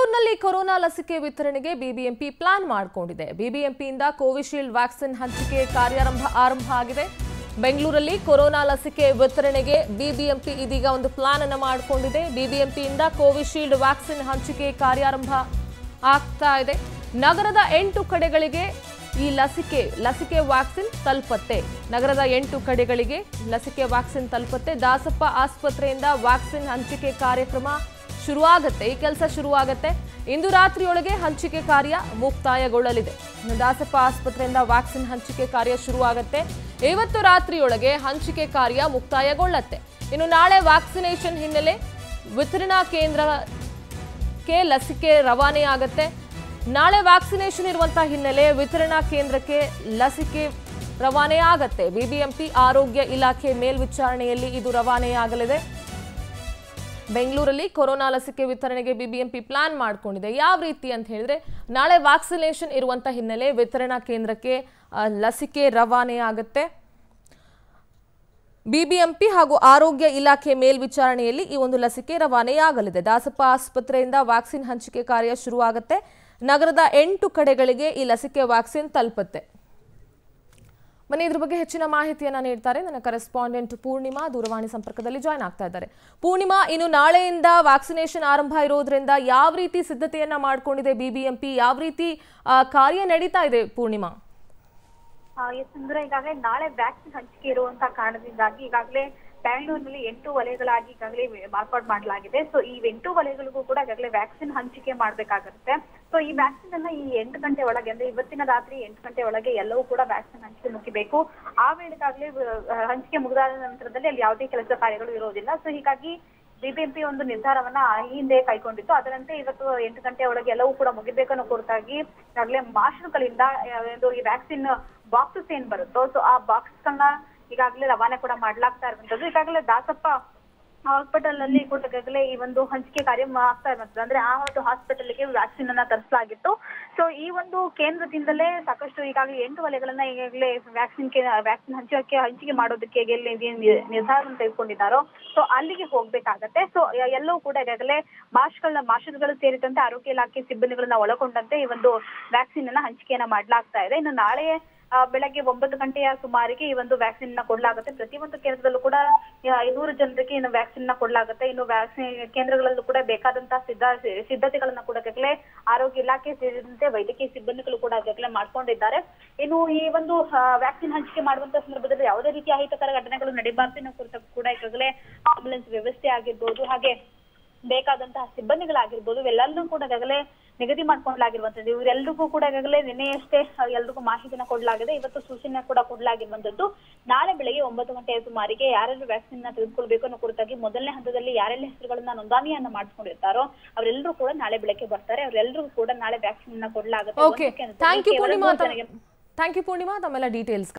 ಬೆಂಗಳೂರಿನಲ್ಲಿ ಕೊರೋನಾ ಲಸಿಕೆ ವಿತರಣೆಗೆ ಬಿಬಿಎಂಪಿ ಪ್ಲಾನ್ ಮಾಡಿಕೊಂಡಿದೆ ಬಿಬಿಎಂಪಿಯಿಂದ ಕೋವಿಶೀಲ್ಡ್ ವ್ಯಾಕ್ಸಿನ್ ಹಂಚಿಕೆ ಕಾರ್ಯಾರಂಭ ಆರಂಭ ಆಗಿದೆ ಬೆಂಗಳೂರಲ್ಲಿ ಕೊರೋನಾ ಲಸಿಕೆ ವಿತರಣೆಗೆ ಬಿಬಿಎಂಪಿ ಇದೀಗ ಒಂದು ಪ್ಲಾನ್ ಅನ್ನು ಮಾಡಿಕೊಂಡಿದೆ ಬಿಬಿಎಂಪಿಯಿಂದ ಕೋವಿಶೀಲ್ಡ್ ವ್ಯಾಕ್ಸಿನ್ ಹಂಚಿಕೆ ಕಾರ್ಯಾರಂಭ ಆಗ್ತಾ ಇದೆ ನಗರದ ಎಂಟು ಕಡೆಗಳಿಗೆ ಈ ಲಸಿಕೆ ಲಸಿಕೆ ವ್ಯಾಕ್ಸಿನ್ ತಲುಪತ್ತೆ ನಗರದ ಎಂಟು ಕಡೆಗಳಿಗೆ ಲಸಿಕೆ ವ್ಯಾಕ್ಸಿನ್ ತಲುಪತ್ತೆ ದಾಸಪ್ಪ ಆಸ್ಪತ್ರೆಯಿಂದ ವ್ಯಾಕ್ಸಿನ್ ಹಂಚಿಕೆ ಕಾರ್ಯಕ್ರಮ ಶುರುವಾಗತ್ತೆ ಈ ಕೆಲಸ ಶುರುವಾಗತ್ತೆ ಇಂದು ರಾತ್ರಿಯೊಳಗೆ ಹಂಚಿಕೆ ಕಾರ್ಯ ಮುಕ್ತಾಯಗೊಳ್ಳಲಿದೆ ಇನ್ನು ದಾಸಪ್ಪ ಆಸ್ಪತ್ರೆಯಿಂದ ವ್ಯಾಕ್ಸಿನ್ ಹಂಚಿಕೆ ಕಾರ್ಯ ಶುರುವಾಗತ್ತೆ ಇವತ್ತು ರಾತ್ರಿಯೊಳಗೆ ಹಂಚಿಕೆ ಕಾರ್ಯ ಮುಕ್ತಾಯಗೊಳ್ಳತ್ತೆ ಇನ್ನು ನಾಳೆ ವ್ಯಾಕ್ಸಿನೇಷನ್ ಹಿನ್ನೆಲೆ ವಿತರಣಾ ಕೇಂದ್ರಕ್ಕೆ ಲಸಿಕೆ ರವಾನೆ ಆಗತ್ತೆ ನಾಳೆ ವ್ಯಾಕ್ಸಿನೇಷನ್ ಇರುವಂತಹ ಹಿನ್ನೆಲೆ ವಿತರಣಾ ಕೇಂದ್ರಕ್ಕೆ ಲಸಿಕೆ ರವಾನೆ ಆಗತ್ತೆ ಬಿಬಿಎಂಪಿ ಆರೋಗ್ಯ ಇಲಾಖೆ ಮೇಲ್ವಿಚಾರಣೆಯಲ್ಲಿ ಇದು ರವಾನೆಯಾಗಲಿದೆ ಬೆಂಗಳೂರಲ್ಲಿ ಕೊರೋನಾ ಲಸಿಕೆ ವಿತರಣೆಗೆ ಬಿಬಿಎಂಪಿ ಪ್ಲಾನ್ ಮಾಡಿಕೊಂಡಿದೆ ಯಾವ ರೀತಿ ಅಂತ ಹೇಳಿದ್ರೆ ನಾಳೆ ವ್ಯಾಕ್ಸಿನೇಷನ್ ಇರುವಂತ ಹಿನ್ನೆಲೆ ವಿತರಣಾ ಕೇಂದ್ರಕ್ಕೆ ಆ, ಲಸಿಕೆ ರವಾನೆ ಆಗುತ್ತೆ ಬಿಬಿಎಂಪಿ ಹಾಗೂ ಆರೋಗ್ಯ ಇಲಾಖೆ ಮೇಲ್ವಿಚಾರಣೆಯಲ್ಲಿ ಈ ಒಂದು ಲಸಿಕೆ ರವಾನೆಯಾಗಲಿದೆ ದಾಸಪ್ಪ ಆಸ್ಪತ್ರೆಯಿಂದ ವ್ಯಾಕ್ಸಿನ್ ಹಂಚಿಕೆ ಕಾರ್ಯ ಶುರುವಾಗುತ್ತೆ ನಗರದ ಎಂಟು ಕಡೆಗಳಿಗೆ ಈ ಲಸಿಕೆ ವ್ಯಾಕ್ಸಿನ್ ತಲುಪುತ್ತೆ ಬನ್ನಿ ಇದ್ರ ಬಗ್ಗೆ ಹೆಚ್ಚಿನ ಮಾಹಿತಿಯನ್ನ ನೀಡ್ತಾರೆ ನನ್ನ ಕರೆಸ್ಪಾಂಡೆಂಟ್ ಪೂರ್ಣಿಮಾ ದೂರವಾಣಿ ಸಂಪರ್ಕದಲ್ಲಿ ಜಾಯ್ನ್ ಆಗ್ತಾ ಇದ್ದಾರೆ ಪೂರ್ಣಿಮಾ ಇನ್ನು ನಾಳೆಯಿಂದ ವ್ಯಾಕ್ಸಿನೇಷನ್ ಆರಂಭ ಇರೋದ್ರಿಂದ ಯಾವ ರೀತಿ ಸಿದ್ಧತೆಯನ್ನ ಮಾಡ್ಕೊಂಡಿದೆ ಬಿಬಿಎಂಪಿ ಯಾವ ರೀತಿ ಆ, ಕಾರ್ಯ ನಡೀತಾ ಇದೆ ಪೂರ್ಣಿಮಾ ಆ, ಎಸ್ ಅಂದ್ರೆ ಈಗಾಗಲೇ ನಾಳೆ ವ್ಯಾಕ್ಸಿನ್ ಹಂಚಿಕೆ ಇರುವಂತಹ ಕಾರಣದಿಂದಾಗಿ ಈಗಾಗಲೇ ಬ್ಯಾಂಗ್ಳೂರಿನಲ್ಲಿ ಎಂಟು ವಲಯಗಳಾಗಿ ಈಗಾಗಲೇ ಮಾರ್ಪಾಡು ಮಾಡಲಾಗಿದೆ ಸೊ ಈ ಎಂಟು ವಲಯಗಳಿಗೂ ಕೂಡ ಈಗಾಗಲೇ ವ್ಯಾಕ್ಸಿನ್ ಹಂಚಿಕೆ ಮಾಡ್ಬೇಕಾಗುತ್ತೆ ಸೊ ಈ ವ್ಯಾಕ್ಸಿನ್ ಅನ್ನ ಈ ಎಂಟು ಗಂಟೆ ಒಳಗೆ ಅಂದ್ರೆ ಇವತ್ತಿನ ರಾತ್ರಿ ಎಂಟು ಗಂಟೆ ಒಳಗೆ ಎಲ್ಲವೂ ಕೂಡ ವ್ಯಾಕ್ಸಿನ್ ಹಂಚಿಕೆ ಮುಗಿಬೇಕು ಆ ವೇಳೆಗಾಗಲೇ ಆ, ಹಂಚಿಕೆ ಮುಗಿದಾದ ನಂತರದಲ್ಲಿ ಅಲ್ಲಿ ಯಾವುದೇ ಕೆಲಸ ಕಾರ್ಯಗಳು ಇರೋದಿಲ್ಲ ಸೊ ಹೀಗಾಗಿ ಬಿಬಿಎಂಪಿ ಒಂದು ನಿರ್ಧಾರವನ್ನ ಈ ಹಿಂದೆ ಕೈಗೊಂಡಿತ್ತು ಅದರಂತೆ ಇವತ್ತು ಎಂಟು ಗಂಟೆ ಒಳಗೆ ಎಲ್ಲವೂ ಕೂಡ ಮುಗಿಬೇಕನ್ನೋ ಕುರಿತಾಗಿ ಈಗಾಗಲೇ ಮಾರ್ಷಲ್ಗಳಿಂದ ಆ, ಒಂದು ಈ ವ್ಯಾಕ್ಸಿನ್ ಬಾಕ್ಸಸ್ ಏನ್ ಬರುತ್ತೋ ಸೊ ಆ ಬಾಕ್ಸ್ ಗಳನ್ನ ಈಗಾಗಲೇ ರವಾನೆ ಕೂಡ ಮಾಡ್ಲಾಗ್ತಾ ಇರುವಂತದ್ದು ಈಗಾಗಲೇ ದಾಸಪ್ಪ ಹಾಸ್ಪಿಟಲ್ ನಲ್ಲಿ ಕೂಡ ಈಗಾಗಲೇ ಈ ಒಂದು ಹಂಚಿಕೆ ಕಾರ್ಯ ಆಗ್ತಾ ಇರುವಂತದ್ದು ಅಂದ್ರೆ ಆ ಒಂದು ಹಾಸ್ಪಿಟಲ್ಗೆ ವ್ಯಾಕ್ಸಿನ್ ಅನ್ನ ತರಿಸಲಾಗಿತ್ತು ಸೊ ಈ ಒಂದು ಕೇಂದ್ರದಿಂದಲೇ ಸಾಕಷ್ಟು ಈಗಾಗಲೇ ಎಂಟು ವಲಯಗಳನ್ನ ಈಗಾಗಲೇ ವ್ಯಾಕ್ಸಿನ್ ವ್ಯಾಕ್ಸಿನ್ ಹಂಚಿಕೆ ಹಂಚಿಕೆ ಮಾಡೋದಕ್ಕೆ ಈಗಾಗಲೇ ಏನ್ ನಿ- ನಿರ್ಧಾರವನ್ನು ತೆಗೆದುಕೊಂಡಿದ್ದಾರೋ ಸೊ ಅಲ್ಲಿಗೆ ಹೋಗ್ಬೇಕಾಗತ್ತೆ ಸೊ ಎಲ್ಲವೂ ಕೂಡ ಈಗಾಗಲೇ ಮಾರ್ಷ್ಗಳನ್ನ ಮಾರ್ಷಲ್ಗಳು ಸೇರಿದಂತೆ ಆರೋಗ್ಯ ಇಲಾಖೆ ಸಿಬ್ಬಂದಿಗಳನ್ನ ಒಳಗೊಂಡಂತೆ ಈ ಒಂದು ವ್ಯಾಕ್ಸಿನ್ ಅನ್ನ ಹಂಚಿಕೆಯನ್ನ ಮಾಡ್ಲಾಗ್ತಾ ಇದೆ ಇನ್ನು ನಾಳೆ ಆ, ಬೆಳಗ್ಗೆ ಒಂಬತ್ತು ಗಂಟೆಯ ಸುಮಾರಿಗೆ ಈ ಒಂದು ವ್ಯಾಕ್ಸಿನ್ ನ ಕೊಡ್ಲಾಗುತ್ತೆ ಪ್ರತಿಯೊಂದು ಕೇಂದ್ರದಲ್ಲೂ ಕೂಡ ಆ, ಐನೂರು ಜನರಿಗೆ ಇನ್ನು ವ್ಯಾಕ್ಸಿನ್ ನ ಕೊಡ್ಲಾಗುತ್ತೆ ಇನ್ನು ವ್ಯಾಕ್ಸಿನ್ ಕೇಂದ್ರಗಳಲ್ಲೂ ಕೂಡ ಬೇಕಾದಂತಹ ಸಿದ್ಧ ಸಿದ್ಧತೆಗಳನ್ನ ಕೂಡ ಈಗಾಗಲೇ ಆರೋಗ್ಯ ಇಲಾಖೆ ಸೇರಿದಂತೆ ವೈದ್ಯಕೀಯ ಸಿಬ್ಬಂದಿಗಳು ಕೂಡ ಈಗಾಗಲೇ ಮಾಡ್ಕೊಂಡಿದ್ದಾರೆ ಇನ್ನು ಈ ಒಂದು ವ್ಯಾಕ್ಸಿನ್ ಹಂಚಿಕೆ ಮಾಡುವಂತ ಸಂದರ್ಭದಲ್ಲಿ ಯಾವುದೇ ರೀತಿಯ ಅಹಿತಕರ ಘಟನೆಗಳು ನಡೀಬಾರ್ದು ಅನ್ನೋ ಕುರಿತು ಕೂಡ ಈಗಾಗಲೇ ಆಂಬುಲೆನ್ಸ್ ವ್ಯವಸ್ಥೆ ಆಗಿರ್ಬೋದು ಹಾಗೆ ಬೇಕಾದಂತಹ ಸಿಬ್ಬಂದಿಗಳಾಗಿರ್ಬೋದು ಇವೆಲ್ಲರನ್ನೂ ಕೂಡ ಈಗಾಗಲೇ ನಿಗದಿ ಮಾಡ್ಕೊಂಡ್ಲಾಗಿರುವಂತದ್ದು ಇವರೆಲ್ಲರಿಗೂ ಕೂಡ ಈಗಾಗಲೇ ನಿನ್ನೆಯಷ್ಟೇ ಎಲ್ರಿಗೂ ಮಾಹಿತಿನ ಕೊಡ್ಲಾಗಿದೆ ಇವತ್ತು ಸೂಚನೆ ಕೂಡ ಕೊಡ್ಲಾಗಿರುವಂತದ್ದು ನಾಳೆ ಬೆಳಗ್ಗೆ ಒಂಬತ್ತು ಗಂಟೆಯ ಸುಮಾರಿಗೆ ಯಾರೆಲ್ಲರೂ ವ್ಯಾಕ್ಸಿನ್ ನ ತೆಗೆದುಕೊಳ್ಬೇಕು ಅನ್ನೋ ಕುರಿತಾಗಿ ಮೊದಲನೇ ಹಂತದಲ್ಲಿ ಯಾರೆಲ್ಲ ಹೆಸರುಗಳನ್ನ ನೋಂದಣಿಯನ್ನ ಮಾಡಿಸ್ಕೊಂಡಿರ್ತಾರೋ ಅವರೆಲ್ಲರೂ ಕೂಡ ನಾಳೆ ಬೆಳಗ್ಗೆ ಬರ್ತಾರೆ ಅವರೆಲ್ಲರಿಗೂ ಕೂಡ ನಾಳೆ ವ್ಯಾಕ್ಸಿನ್ ನ ಕೊಡ್ಲಾಗುತ್ತೆ ಓಕೆ ಒಂದು ಕೇಂದ್ರದಲ್ಲಿ ಥ್ಯಾಂಕ್ ಯು ಕೇವಲ ಪೂರ್ಣಿಮಾ ಮೂರು ಜನರಿಗೆ ಥ್ಯಾಂಕ್ ಯು ಪೂರ್ಣಿಮಾ ತಮ್ಮೆಲ್ಲ ಡೀಟೇಲ್ಸ್